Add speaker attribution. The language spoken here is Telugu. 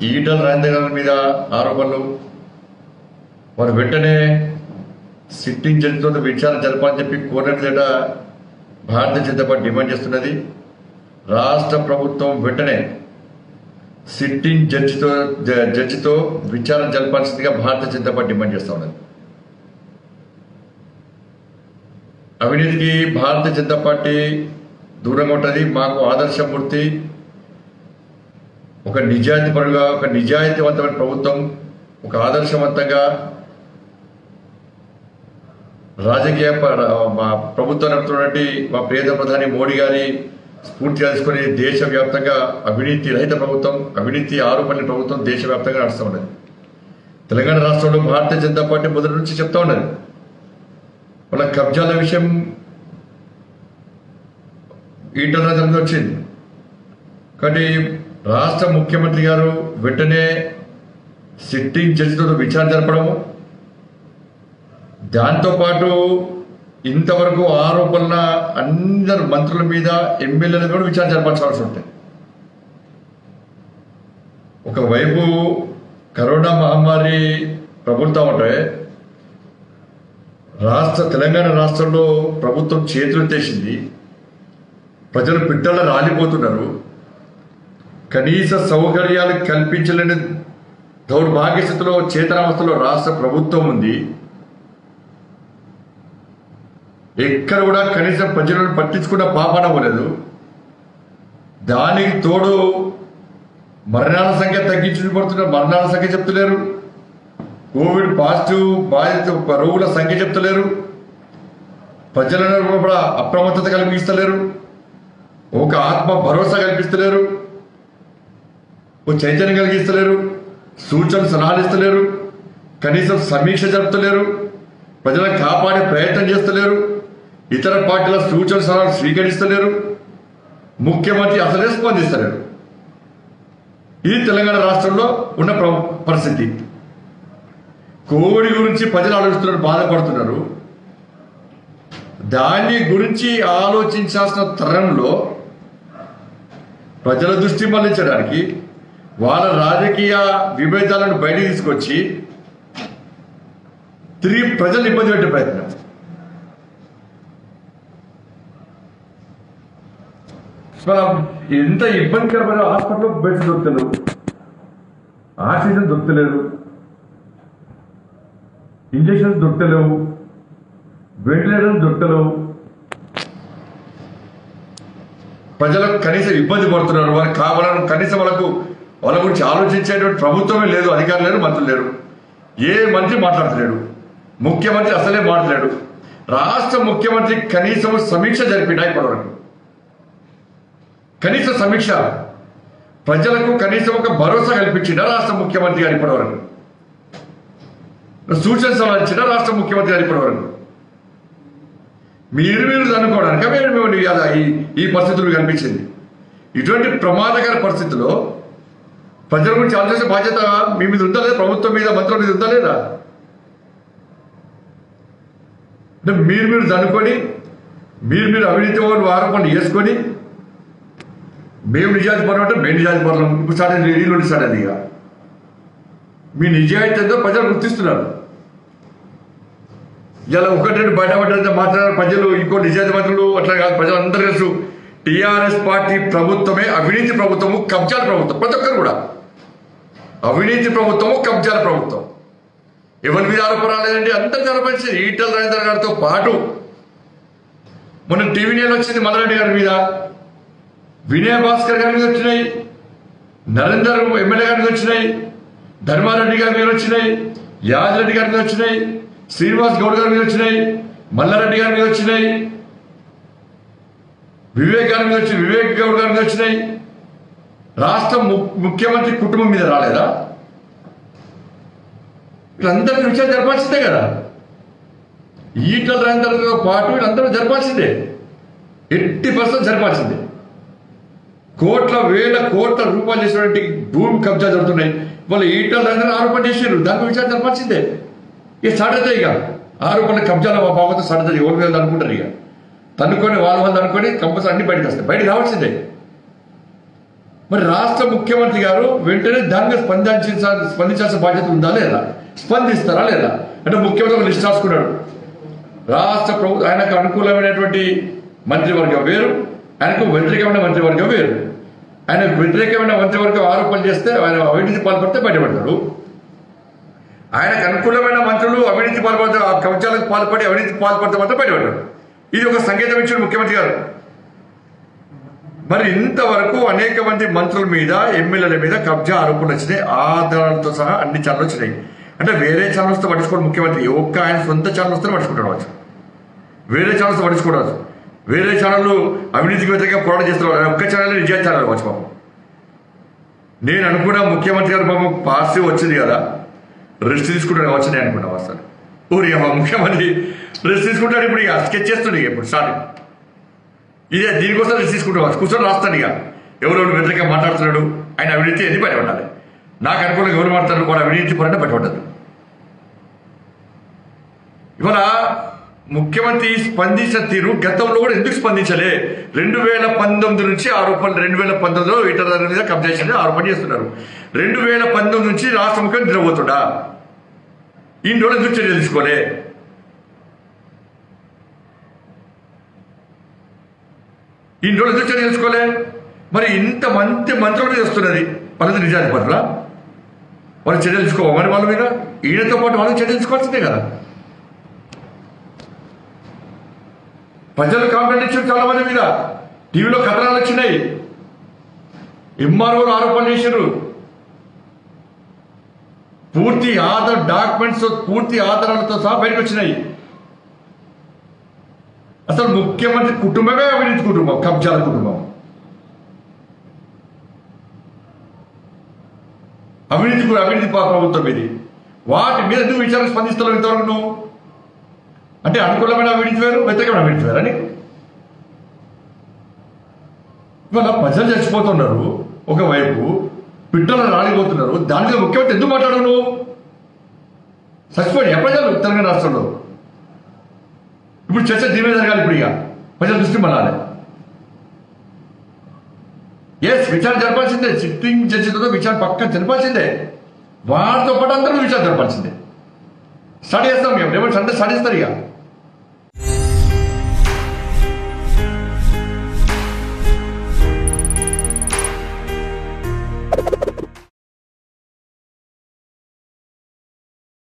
Speaker 1: ఈటల రాజేంద్ర గారి మీద ఆరోపణలు వారు వెంటనే సిట్టింగ్ జడ్జితో విచారణ జరపాలని చెప్పి కోరినట్లేట భారతీయ జనతా పార్టీ డిమాండ్ చేస్తున్నది రాష్ట్ర ప్రభుత్వం వెంటనే సిట్టింగ్ జడ్జితో జ- జడ్జితో విచారణ జరపాల్సిందిగా భారతీయ జనతా పార్టీ డిమాండ్ చేస్తా ఉన్నది అవినీతికి భారతీయ జనతా పార్టీ దూరంగా ఉంటుంది మాకు ఆదర్శమూర్తి ఒక నిజాయితీపరుగా ఒక నిజాయితీవంతమైన ప్రభుత్వం ఒక ఆదర్శవంతంగా రాజకీయ ప- మా ప్రభుత్వం నడుపుతున్నటువంటి మా ప్రియత ప్రధాని మోడీ గారి స్ఫూర్తిగా తీసుకొని దేశవ్యాప్తంగా అవినీతి రహిత ప్రభుత్వం అవినీతి ఆరోపణల ప్రభుత్వం దేశవ్యాప్తంగా నడుస్తూ ఉన్నది తెలంగాణ రాష్ట్రంలో భారతీయ జనతా పార్టీ మొదటి నుంచి చెప్తా ఉన్నది వాళ్ళ కబ్జాల విషయం ఈటల రాజేంద్ర వచ్చింది కానీ రాష్ట్ర ముఖ్యమంత్రి గారు వెంటనే సిట్టింగ్ జడ్జితో విచారణ జరపడము దాంతోపాటు ఇంతవరకు ఆరోపణల అందరు మంత్రుల మీద ఎమ్మెల్యేల కూడా విచారణ జరపాల్సిన అవసరం ఉంటుంది ఒకవైపు కరోనా మహమ్మారి ప్రభుత్వం ఉంటే రాష్ట్ర తెలంగాణ రాష్ట్రంలో ప్రభుత్వం చేతులు తెచ్చింది ప్రజలు పిట్టల రాలిపోతున్నారు కనీస సౌకర్యాలు కల్పించలేని దౌర్భాగ్య స్థితిలో చేతనావస్థలో రాష్ట్ర ప్రభుత్వం ఉంది ఎక్కడ కూడా కనీసం ప్రజలను పట్టించుకున్న పాపన పోలేదు దానికి తోడు మరణాల సంఖ్య తగ్గించబడుతున్న మరణాల సంఖ్య చెప్తలేరు కోవిడ్ పాజిటివ్ బాధిత రోగుల సంఖ్య చెప్తలేరు ప్రజలను కూడా అప్రమత్తత కల్పిస్తలేరు ఒక ఆత్మ భరోసా కల్పిస్తలేరు ఓ చైతన్యం కలిగిస్తలేరు సూచనలు సలహాలు ఇస్తలేరు కనీసం సమీక్ష జరుపుతలేరు ప్రజలను కాపాడే ప్రయత్నం చేస్తలేరు ఇతర పార్టీల సూచన సలహాలు స్వీకరిస్తలేరు ముఖ్యమంత్రి అసలే స్పందిస్తలేరు ఇది తెలంగాణ రాష్ట్రంలో ఉన్న ప్ర- పరిస్థితి కోవిడ్ గురించి ప్రజలు ఆలోచిస్తున్నారు బాధపడుతున్నారు దాని గురించి ఆలోచించాల్సిన తరంలో ప్రజల దృష్టి మళ్లించడానికి వాళ్ళ రాజకీయ విభేదాలను బయటికి తీసుకొచ్చి తిరిగి ప్రజలు ఇబ్బంది పెట్టే ప్రయత్నం మనం ఎంత ఇబ్బందికరమైన హాస్పిటల్లో బెడ్స్ దొరుకుతలేవు ఆక్సిజన్ దొరుకుతలేదు ఇంజక్షన్స్ దొరుకుతలేవు వెంటిలేటర్లు దొరుకుతలేవు ప్రజలకు కనీసం ఇబ్బంది పడుతున్నారు వారికి కావాలని కనీసం వాళ్ళకు వాళ్ళ గురించి ఆలోచించేటువంటి ప్రభుత్వమే లేదు అధికారులు లేరు మంత్రులు లేరు ఏ మంత్రి మాట్లాడలేడు ముఖ్యమంత్రి అసలే మాట్లాడాడు రాష్ట్ర ముఖ్యమంత్రి కనీసం సమీక్ష జరిపినా ఇప్పటివరకు కనీస సమీక్ష ప్రజలకు కనీసం ఒక భరోసా కల్పించిన రాష్ట్ర ముఖ్యమంత్రి గారు ఇప్పటివరకు సూచన సలహా ఇచ్చిన రాష్ట్ర ముఖ్యమంత్రి గారు ఇప్పటివరకు మీరు మీరు అనుకోవడానికి మేము మేము ఇవాళ ఈ ఈ పరిస్థితులు కనిపించింది ఇటువంటి ప్రమాదకర పరిస్థితిలో ప్రజల గురించి ఆలోచించే బాధ్యత మీ మీద ఉందా లేదా ప్రభుత్వం మీద మంత్రుల మీద ఉందా లేదా అంటే మీరు మీరు అనుకొని మీరు మీరు అవినీతి వాళ్ళు ఆరోపణలు చేసుకొని మేము నిజాయితీ పరం అంటే మేము నిజాయితీ పరం ఇప్పుడు స్టార్ట్ అయింది ఢిల్లీ నుండి స్టార్ట్ అయింది ఇక మీ నిజాయితీ ఎంతో ప్రజలు గుర్తిస్తున్నారు ఇలా ఒకటి రెండు బయటపడ్డంత మాత్రం ప్రజలు ఇంకో నిజాయితీ మంత్రులు అట్లా కాదు ప్రజలు అందరూ తెలుసు టిఆర్ఎస్ పార్టీ ప్రభుత్వమే అవినీతి ప్రభుత్వము కబ్జాల ప్రభుత్వం ప్రతి ఒక్కరు కూడా అవినీతి ప్రభుత్వము కబ్జాల ప్రభుత్వం ఎవరి మీద ఆరోపణలు లేదండి అందరికీ ఆరోపించింది ఈటల రాజేంద్ర గారితో పాటు మొన్న టీవీ నేను వచ్చింది మల్లారెడ్డి గారి మీద వినయ భాస్కర్ గారి మీద వచ్చినాయి నరేందర్ ఎమ్మెల్యే గారి మీద వచ్చినాయి ధర్మారెడ్డి గారి మీద వచ్చినాయి యాదిరెడ్డి గారి మీద వచ్చినాయి శ్రీనివాస్ గౌడ్ గారి మీద వచ్చినాయి మల్లారెడ్డి గారి మీద వచ్చినాయి వివేక్ గారి మీద వచ్చి వివేక్ గౌడ్ గారి మీద వచ్చినాయి రాష్ట్ర ము- ముఖ్యమంత్రి కుటుంబం మీద రాలేదా వీళ్ళందరికీ విషయాలు జరపాల్సిందే కదా ఈటల రాజేంద్రతో పాటు వీళ్ళందరూ జరపాల్సిందే ఎట్టి పర్సెంట్ జరపాల్సిందే కోట్ల వేల కోట్ల రూపాయలు చేసినటువంటి భూమి కబ్జా జరుగుతున్నాయి వాళ్ళు ఈటల రాజేంద్ర ఆరోపణ చేసారు దానికి విషయాలు జరపాల్సిందే ఇక సడత ఇక ఆరోపణ కబ్జాల బాబుతో సడత ఎవరి మీద అనుకుంటారు ఇక తనుకొని వాళ్ళ వాళ్ళు అనుకొని కంపల్సరీ అన్ని బయటకు వస్తాయి బయటకు రావాల్సిందే మరి రాష్ట్ర ముఖ్యమంత్రి గారు వెంటనే దాని మీద స్పందించాల్సిన స్పందించాల్సిన బాధ్యత ఉందా లేదా స్పందిస్తారా లేదా అంటే ముఖ్యమంత్రి ఒక లిస్ట్ రాసుకున్నాడు రాష్ట్ర ప్రభుత్వం ఆయనకు అనుకూలమైనటువంటి మంత్రివర్గం వేరు ఆయనకు వ్యతిరేకమైన మంత్రివర్గం వేరు ఆయనకు వ్యతిరేకమైన మంత్రివర్గం ఆరోపణలు చేస్తే ఆయన అవినీతి పాల్పడితే బయటపడతాడు ఆయనకు అనుకూలమైన మంత్రులు అవినీతి పాల్పడితే ఆ కబ్జాలకు పాల్పడి అవినీతి పాల్పడితే మాత్రం బయటపడ్డారు ఇది ఒక సంకేతం ఇచ్చాడు ముఖ్యమంత్రి గారు మరి ఇంతవరకు అనేక మంది మంత్రుల మీద ఎమ్మెల్యేల మీద కబ్జా ఆరోపణలు వచ్చినాయి ఆధారాలతో సహా అన్ని ఛానల్ వచ్చినాయి అంటే వేరే ఛానల్స్తో పట్టించుకోవడం ముఖ్యమంత్రి ఒక్క ఆయన సొంత ఛానల్స్తో పట్టించుకుంటాడు వచ్చు వేరే ఛానల్స్ పట్టించుకోవడం వేరే ఛానళ్ళు అవినీతికి వ్యతిరేకంగా పోరాటం చేస్తున్నారు ఒక్క ఛానల్ నిజాయ ఛానల్ వచ్చు పాపం నేను అనుకున్నా ముఖ్యమంత్రి గారు పాపం పాజిటివ్ వచ్చింది కదా రెస్ట్ తీసుకుంటాడు కావచ్చు నేను అనుకున్నా అసలు ఊరి అమ్మ ముఖ్యమంత్రి రెస్ట్ తీసుకుంటాడు ఇప్పుడు ఇక స్కెచ్ చేస్తుండే ఇక ఇప్పుడు స్టార్టింగ్ ఇదే దీనికోసం రెస్ట్ తీసుకుంటాడు కూర్చొని రాస్తాడు ఇక ఎవరెవరు వ్యతిరేకంగా మాట్లాడుతున్నాడు ఆయన అవినీతి ఎన్ని బయటపడాలి నాకు అనుకూలంగా ఎవరు మాట్లాడుతున్నారు కూడా అవినీతి పరంగా బయటపడ్డదు ఇవాళ ముఖ్యమంత్రి స్పందించిన తీరు గతంలో కూడా ఎందుకు స్పందించలే రెండు వేల పంతొమ్మిది నుంచి ఆరోపణలు రెండు వేల పంతొమ్మిదిలో ఇతర మీద కబ్జా చేసిన ఆరోపణ చేస్తున్నారు రెండు వేల పంతొమ్మిది నుంచి రాష్ట్ర ముఖ్యమంత్రి నిద్రపోతుడా ఈ రోజులు ఎందుకు చర్యలు తీసుకోలే ఈ రోజులు ఎందుకు చర్యలు తీసుకోలే మరి ఇంత మంచి మంత్రుల మీద వస్తున్నది పద్ధతి నిజానికి పట్ల వాళ్ళు చర్యలు తీసుకోవాలి మరి వాళ్ళ మీద ఈయనతో పాటు వాళ్ళు చర్యలు తీసుకోవాల్సిందే కదా ప్రజలు కంప్లైంట్ ఇచ్చారు చాలా మంది మీద టీవీలో కథనాలు వచ్చినాయి ఎంఆర్ఓలు ఆరోపణలు చేశారు పూర్తి ఆధార్ డాక్యుమెంట్స్ పూర్తి ఆధారాలతో సహా బయటకు వచ్చినాయి అసలు ముఖ్యమంత్రి కుటుంబమే అవినీతి కుటుంబం కబ్జాల కుటుంబం అవినీతి కూడా అవినీతి పా- ప్రభుత్వం ఇది వాటి మీద ఎందుకు విచారణ స్పందిస్తున్నావు ఇంతవరకు నువ్వు అంటే అనుకూలమైన అవినీతి వేరు వ్యతిరేకమైన అవినీతి వేరు అని ఇవాళ ప్రజలు చచ్చిపోతున్నారు ఒకవైపు పిట్టలు రాలిపోతున్నారు దాని మీద ముఖ్యమంత్రి ఎందుకు మాట్లాడవు నువ్వు చచ్చిపోయి ప్రజలు తెలంగాణ రాష్ట్రంలో ఇప్పుడు చర్చ దీని మీద జరగాలి ఇప్పుడు ఇక ప్రజల దృష్టి మళ్ళాలి ఎస్ విచారణ జరపాల్సిందే సిట్టింగ్ జడ్జితో విచారణ పక్కన జరపాల్సిందే వారితో పాటు అందరూ విచారణ జరపాల్సిందే స్టడీ చేస్తాం మేము రేపు సండే స్టడీ చేస్తారు ఇక